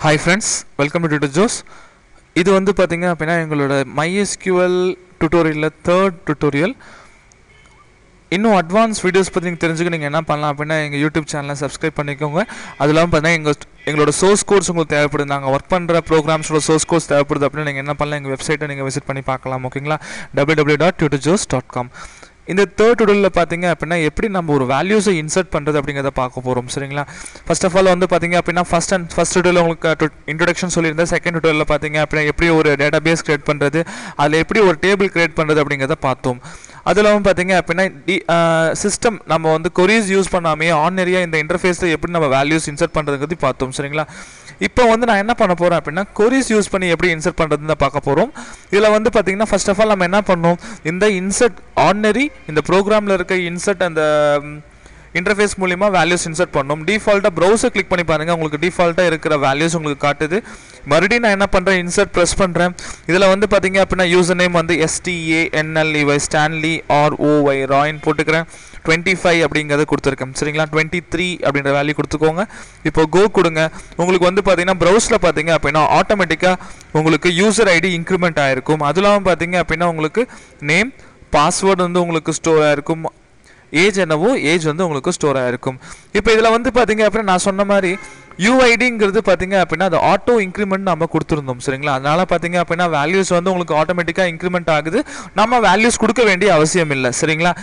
hi friends welcome to Joes இது வந்து பார்த்தீங்க அப்படின்னா எங்களோட MySQL டுட்டோரியலில் தேர்ட் டுட்டோரியல் இன்னும் அட்வான்ஸ் வீடியோஸ் பற்றி நீங்கள் தெரிஞ்சுக்க நீங்கள் என்ன பண்ணலாம் அப்படின்னா எங்கள் யூடியூப் சேனலை சப்ஸ்கிரைப் பண்ணிக்கோங்க அது இல்லாமல் பார்த்தீங்கன்னா எங்கள் எங்களோட சோர்ஸ் கோர்ஸ் உங்களுக்கு தேவைப்படுது நாங்கள் ஒர்க் பண்ணுற ப்ரோக்ராம்ஸோட சோர்ஸ் கோர்ஸ் தேவைப்படுது அப்படின்னு நீங்கள் என்ன பண்ணலாம் எங்கள் வெப்சைட்டை நீங்கள் விசிட் பண்ணி பார்க்கலாம் ஓகேங்களா W W dot tutorjoes dot com இந்த தேர்ட் டுடலில் பார்த்தீங்க அப்படின்னா எப்படி நம்ம ஒரு வேல்யூஸை இன்சர்ட் பண்ணுறது அப்படிங்கிறத பார்க்க போகிறோம் சரிங்களா ஃபர்ஸ்ட் ஆஃப் ஆல் வந்து பார்த்தீங்க அப்படின்னா ஃபர்ஸ்ட் அண்ட் ஃபர்ஸ்ட் டுடலில் உங்களுக்கு இன்ட்ரடக்ஷன் சொல்லியிருந்தேன் செகண்ட் டுடலில் பார்த்தீங்க அப்படின்னா எப்படி ஒரு டேட்டா பேஸ் கிரியேட் பண்ணுறது அதில் எப்படி ஒரு டேபிள் கிரியேட் பண்ணுறது அப்படிங்கிறத பார்த்தோம் அது இல்லாமல் பார்த்தீங்க அப்படின்னா டி சிஸ்டம் நம்ம வந்து கொரீஸ் யூஸ் பண்ணாமே ஆர்டினரியாக இந்த இன்டர்ஃபேஸில் எப்படி நம்ம வேல்யூஸ் இன்சர்ட் பண்ணுறதுங்கிறது பார்த்தோம் சரிங்களா இப்போ வந்து நான் என்ன பண்ண போகிறேன் அப்படின்னா கொரீஸ் யூஸ் பண்ணி எப்படி இன்சர்ட் பண்ணுறதுன்னு பார்க்க போகிறோம் இதில் வந்து பார்த்தீங்கன்னா ஃபர்ஸ்ட் ஆஃப் ஆல் நம்ம என்ன பண்ணோம் இந்த இன்சர்ட் ஆர்டினரி இந்த ப்ரோக்ராமில் இருக்க இன்சர்ட் அந்த இன்டர்ஃபேஸ் மூலிமா வேல்யூஸ் இன்சர்ட் பண்ணோம் டிஃபால்ட்டாக ப்ரௌசர் கிளிக் பண்ணி பாருங்கள் உங்களுக்கு டிஃபால்ட்டாக இருக்கிற வேல்யூஸ் உங்களுக்கு காட்டுது மறுபடியும் நான் என்ன பண்ணுறேன் இன்சர்ட் ப்ரெஸ் பண்ணுறேன் இதில் வந்து பார்த்தீங்க அப்படின்னா யூசர் நேம் வந்து எஸ்டிஏஎன்எல்இஒய் ஸ்டான்லி ஆர்ஓஒய் ராயின் போட்டுக்கிறேன் டுவெண்ட்டி ஃபைவ் அப்படிங்கிறத கொடுத்துருக்கேன் சரிங்களா டுவெண்ட்டி த்ரீ அப்படின்ற வேல்யூ கொடுத்துக்கோங்க இப்போ கோ கொடுங்க உங்களுக்கு வந்து பார்த்தீங்கன்னா ப்ரௌஸில் பார்த்தீங்க அப்படின்னா ஆட்டோமேட்டிக்காக உங்களுக்கு யூசர் ஐடி இன்க்ரிமெண்ட் ஆகிருக்கும் அது இல்லாமல் பார்த்தீங்க அப்படின்னா உங்களுக்கு நேம் பாஸ்வேர்டு வந்து உங்களுக்கு ஸ்டோர் ஆகிருக்கும் ஏஜ் என்னவோ ஏஜ் வந்து உங்களுக்கு ஸ்டோர் ஆகிருக்கும் இப்போ இதில் வந்து பார்த்தீங்க அப்படின்னா நான் சொன்ன மாதிரி யூஐடிங்கிறது பார்த்தீங்க அப்படின்னா அது ஆட்டோ இன்க்ரிமெண்ட் நம்ம கொடுத்துருந்தோம் சரிங்களா அதனால பார்த்தீங்க அப்படின்னா வேல்யூஸ் வந்து உங்களுக்கு ஆட்டோமேட்டிக்காக இன்க்ரிமெண்ட் ஆகுது நம்ம வேல்யூஸ் கொடுக்க வேண்டிய அவசியம் இல்லை சரிங்களா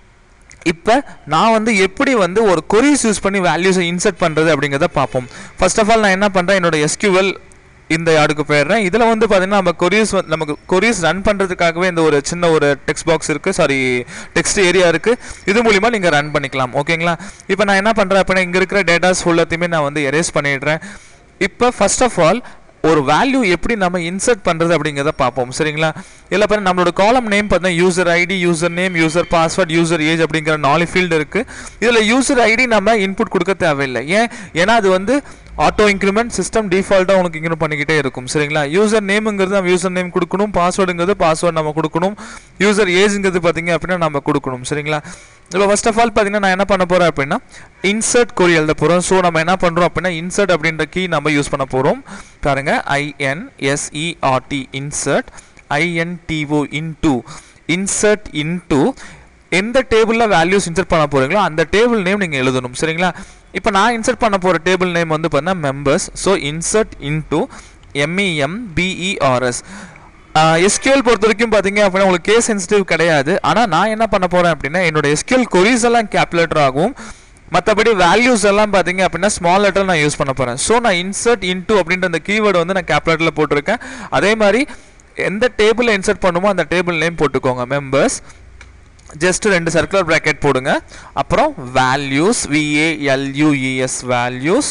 இப்போ நான் வந்து எப்படி வந்து ஒரு கொரீஸ் யூஸ் பண்ணி வேல்யூஸை இன்சர்ட் பண்ணுறது அப்படிங்கிறத பார்ப்போம் ஃபர்ஸ்ட் ஆஃப் ஆல் நான் என்ன பண்ணுறேன் என்னோட எஸ்கியூஎல் இந்த யாருக்கு போயிடுறேன் இதில் வந்து பார்த்தீங்கன்னா நம்ம கொரியர்ஸ் நமக்கு கொரியர்ஸ் ரன் பண்ணுறதுக்காகவே இந்த ஒரு சின்ன ஒரு டெக்ஸ்ட் பாக்ஸ் இருக்குது சாரி டெக்ஸ்ட் ஏரியா இருக்குது இது மூலிமா நீங்கள் ரன் பண்ணிக்கலாம் ஓகேங்களா இப்போ நான் என்ன பண்ணுறேன் அப்படின்னா இங்கே இருக்கிற டேட்டாஸ் ஃபுல்லாத்தையுமே நான் வந்து எரேஸ் பண்ணிடுறேன் இப்போ ஃபர்ஸ்ட் ஆஃப் ஆல் ஒரு வேல்யூ எப்படி நம்ம இன்சர்ட் பண்ணுறது அப்படிங்கிறத பார்ப்போம் சரிங்களா இல்லை பாருங்க நம்மளோட காலம் நேம் பார்த்தீங்கன்னா user ID user name user password user age அப்படிங்கிற நாலு ஃபீல்டு இருக்குது இதில் யூசர் ஐடி நம்ம இன்புட் கொடுக்க தேவையில்லை ஏன் ஏன்னா அது வந்து ஆட்டோ இன்க்ரிமெண்ட் சிஸ்டம் டிஃபால்ட்டாக உங்களுக்கு இன்க்ரிமெண்ட் பண்ணிக்கிட்டே இருக்கும் சரிங்களா யூசர் நேமுங்கிறது நம்ம யூசர் நேம் கொடுக்கணும் பாஸ்வேர்டுங்கிறது பாஸ்வேர்டு நம்ம கொடுக்கணும் யூசர் ஏஜுங்கிறது பார்த்தீங்க அப்படின்னா நம்ம கொடுக்கணும் சரிங்களா இப்போ ஃபர்ஸ்ட் ஆஃப் ஆல் பார்த்தீங்கன்னா நான் என்ன பண்ண போகிறேன் அப்படின்னா இன்சர்ட் கொரி எழுத போகிறோம் ஸோ நம்ம என்ன பண்ணுறோம் அப்படின்னா இன்சர்ட் அப்படின்ற கீ நம்ம யூஸ் பண்ண போகிறோம் பாருங்க I N S E R T insert I N T O into insert into எந்த டேபிளில் வேல்யூஸ் இன்சர்ட் பண்ண போகிறீங்களோ அந்த டேபிள் நேம் நீங்கள் எழுதணும் சரிங்களா இப்போ நான் இன்சர்ட் பண்ண போகிற டேபிள் நேம் வந்து பார்த்தீங்கன்னா members so insert into M E M P E R S SQL பொறுத்த வரைக்கும் பார்த்தீங்க அப்படின்னா உங்களுக்கு கேஸ் சென்சிட்டிவ் கிடையாது ஆனால் நான் என்ன பண்ண போகிறேன் அப்படின்னா என்னோட எஸ்கியூஎல் கொரிஸ் எல்லாம் கேல்குலேட்டர் ஆகும் மற்றபடி வேல்யூஸ் எல்லாம் பார்த்தீங்க அப்படின்னா ஸ்மால் லெட்டர் நான் யூஸ் பண்ண போகிறேன் ஸோ நான் இன்சர்ட் இன்டூ அப்படின்ற அந்த கீவேர்டு வந்து நான் கேப்லேட்டரில் போட்டிருக்கேன் அதே மாதிரி எந்த டேபிளில் இன்சர்ட் பண்ணுமோ அந்த டேபிள் நேம் போட்டுக்கோங்க மெம்பர்ஸ் ஜஸ்ட் ரெண்டு சர்க்குலர் ப்ராக்கெட் போடுங்க அப்புறம் வேல்யூஸ் விஏஎல்யூஇஎஸ் வேல்யூஸ்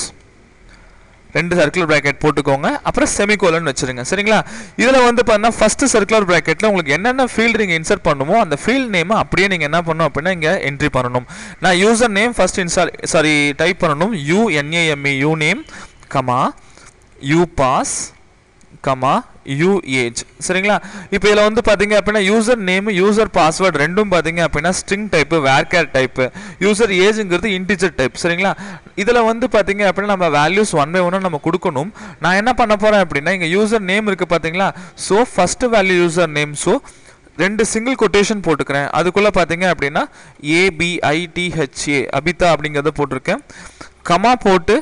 ரெண்டு சர்க்குலர் ப்ராக்கெட் போட்டுக்கோங்க அப்புறம் செமிகோலன் வச்சுருங்க சரிங்களா இதில் வந்து பார்த்தீங்கன்னா ஃபஸ்ட்டு சர்க்குலர் ப்ராக்கெட்டில் உங்களுக்கு என்னென்ன ஃபீல்டு நீங்கள் இன்சர்ட் பண்ணுமோ அந்த ஃபீல்ட் நேமை அப்படியே நீங்கள் என்ன பண்ணணும் அப்படின்னா இங்கே என்ட்ரி பண்ணணும் நான் user name first install sorry type பண்ணணும் U N A M E U name comma U pass comma U age சரிங்களா இப்போ இதில் வந்து பார்த்தீங்க அப்படின்னா யூசர் நேம் யூசர் பாஸ்வேர்டு ரெண்டும் பார்த்தீங்க அப்படின்னா string type varchar type user ஏஜுங்கிறது இன்டிஜர் டைப் சரிங்களா இதில் வந்து பார்த்தீங்க அப்படின்னா நம்ம வேல்யூஸ் ஒன் பை ஒன்னாக நம்ம கொடுக்கணும் நான் என்ன பண்ண போகிறேன் அப்படின்னா இங்கே யூசர் நேம் இருக்குது பார்த்தீங்களா so first value user name so ரெண்டு சிங்கிள் கொட்டேஷன் போட்டுக்கிறேன் அதுக்குள்ளே பார்த்தீங்க அப்படின்னா ஏபிஐடிஹெச்ஏ அபிதா அப்படிங்கிறத போட்டிருக்கேன் கமா போட்டு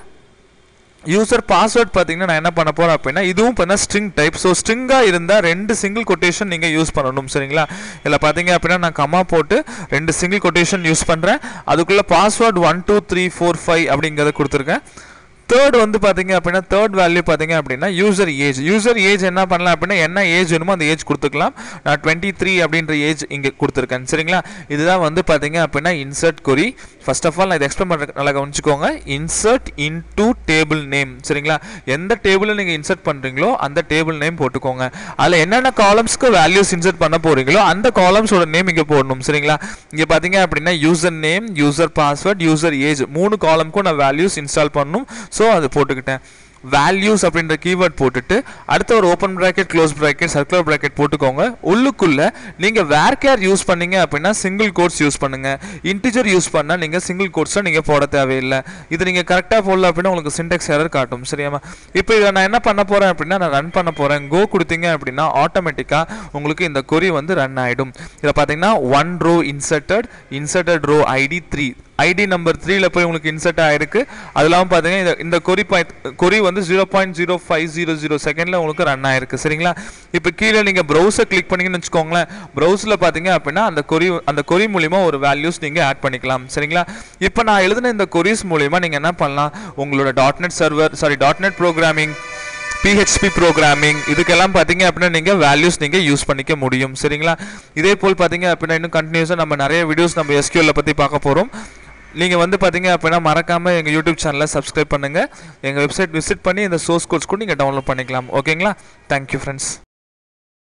யூசர் பாஸ்வேர்ட் பார்த்தீங்கன்னா நான் என்ன பண்ண போகிறேன் அப்படின்னா இதுவும் பார்த்தீங்கன்னா ஸ்ட்ரிங் டைப் ஸோ ஸ்ட்ரிங்காக இருந்தால் ரெண்டு சிங்கிள் கொட்டேஷன் நீங்கள் யூஸ் பண்ணணும் சரிங்களா இதில் பார்த்தீங்க அப்படின்னா நான் கமா போட்டு ரெண்டு சிங்கிள் கொட்டேஷன் யூஸ் பண்ணுறேன் அதுக்குள்ளே password one two three four five அப்படிங்கிறத கொடுத்துருக்கேன் தேர்ட் வந்து பார்த்தீங்க அப்படின்னா தேர்ட் வேல்யூ பார்த்தீங்க அப்படின்னா யூசர் ஏஜ் யூசர் ஏஜ் என்ன பண்ணலாம் அப்படின்னா என்ன ஏஜ் வேணுமோ அந்த ஏஜ் கொடுத்துக்கலாம் நான் டுவெண்ட்டி த்ரீ அப்படின்ற ஏஜ் இங்கே கொடுத்துருக்கேன் சரிங்களா இதுதான் வந்து பார்த்தீங்க அப்படின்னா insert query first of all நான் இதை எக்ஸ்பிளைன் பண்ணுற நல்லா கவனிச்சுக்கோங்க insert into table name சரிங்களா எந்த டேபிளில் நீங்கள் இன்சர்ட் பண்ணுறீங்களோ அந்த டேபிள் நேம் போட்டுக்கோங்க அதில் என்னென்ன காலம்ஸ்க்கு வேல்யூஸ் இன்சர்ட் பண்ண போகிறீங்களோ அந்த காலம்ஸோட நேம் இங்கே போடணும் சரிங்களா இங்கே பார்த்தீங்க அப்படின்னா user name user password user age மூணு காலம்க்கும் நான் வேல்யூஸ் இன்ஸ்டால் பண்ணணும் ஸோ அது போட்டுக்கிட்டேன் வேல்யூஸ் அப்படின்ற கீவேர்ட் போட்டுட்டு அடுத்த ஒரு open bracket close bracket circular bracket போட்டுக்கோங்க உள்ளுக்குள்ள நீங்க வேர்கேர் யூஸ் பண்ணீங்க அப்படின்னா சிங்கிள் கோட்ஸ் யூஸ் பண்ணுங்க இன்டிஜர் யூஸ் பண்ணா நீங்க சிங்கிள் கோட்ஸை நீங்க போட தேவையில்லை இது நீங்க கரெக்டாக போடல அப்படின்னா உங்களுக்கு சின்டெக்ஸ் எரர் காட்டும் சரியாமா இப்போ இதை நான் என்ன பண்ண போறேன் அப்படின்னா நான் ரன் பண்ண போறேன் கோ கொடுத்தீங்க அப்படின்னா ஆட்டோமேட்டிக்கா உங்களுக்கு இந்த கொரி வந்து ரன் ஆயிடும் இதில் பார்த்தீங்கன்னா one row inserted inserted row ID three ID number த்ரீல போய் உங்களுக்கு இன்சர்ட் ஆயிருக்கு அது இல்லாமல் பார்த்தீங்கன்னா இந்த இந்த கொரி பாயிண்ட் கொரி வந்து zero point zero five zero zero செகண்டில் உங்களுக்கு ரன் ஆயிருக்கு சரிங்களா இப்போ கீழே நீங்கள் ப்ரௌசர் கிளிக் பண்ணீங்கன்னு வச்சுக்கோங்களேன் ப்ரௌசரில் பார்த்தீங்க அப்படின்னா அந்த கொரி அந்த கொரி மூலிமா ஒரு வேல்யூஸ் நீங்கள் ஆட் பண்ணிக்கலாம் சரிங்களா இப்போ நான் எழுதின இந்த கொரிஸ் மூலிமா நீங்கள் என்ன பண்ணலாம் உங்களோட dot net server sorry dot net programming PHP programming இதுக்கெல்லாம் பார்த்தீங்க அப்படின்னா நீங்கள் வேல்யூஸ் நீங்கள் யூஸ் பண்ணிக்க முடியும் சரிங்களா இதே போல் பார்த்தீங்க அப்படின்னா இன்னும் கண்டினியூஸாக நம்ம நிறைய வீடியோஸ் நம்ம எஸ்கியூஎல்ல பற்றி பார்க்க போகிறோம் நீங்கள் வந்து பார்த்தீங்க அப்படின்னா மறக்காமல் எங்கள் யூடியூப் சேனலை சப்ஸ்கிரைப் பண்ணுங்கள் எங்கள் வெப்சைட் விசிட் பண்ணி இந்த சோர்ஸ் கோட்ஸ் கூட நீங்கள் டவுன்லோட் பண்ணிக்கலாம் ஓகேங்களா தேங்க்யூ ஃப்ரெண்ட்ஸ்